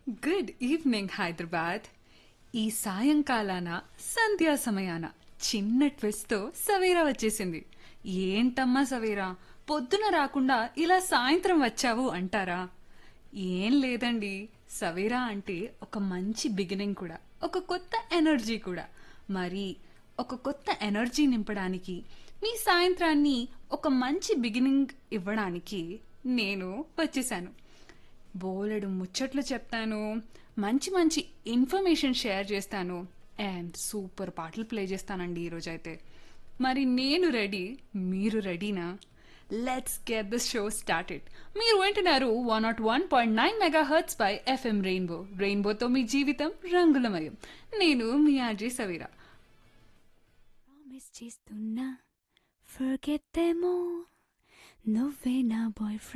good evening Hyderabad ఈ సాయంకాలాన సంధ్యా సమయాన చిన్న ట్విస్ట్తో సవేరా వచ్చేసింది ఏంటమ్మా సవేరా పొద్దున రాకుండా ఇలా సాయంత్రం వచ్చావు అంటారా ఏం లేదండి సవేరా అంటే ఒక మంచి బిగినింగ్ కూడా ఒక కొత్త ఎనర్జీ కూడా మరి ఒక కొత్త ఎనర్జీ నింపడానికి మీ సాయంత్రాన్ని ఒక మంచి బిగినింగ్ ఇవ్వడానికి నేను వచ్చేసాను బోలెడు ముచ్చట్లు చెప్తాను మంచి మంచి ఇన్ఫర్మేషన్ షేర్ చేస్తాను అండ్ సూపర్ పాటలు ప్లే చేస్తానండి ఈరోజైతే మరి నేను రెడీ మీరు రెడీనా let's get the show started మీరు వింటున్నారు one nought one point nine mega hertz by FM rainbow రెయిన్బోతో మీ జీవితం రంగులమయం నేను మీ ఆర్జే సవీరా ప్రామిస్ చేస్తున్నా ఫర్గెట్ దెమ్ ఆల్ నువ్వే నా బాయ్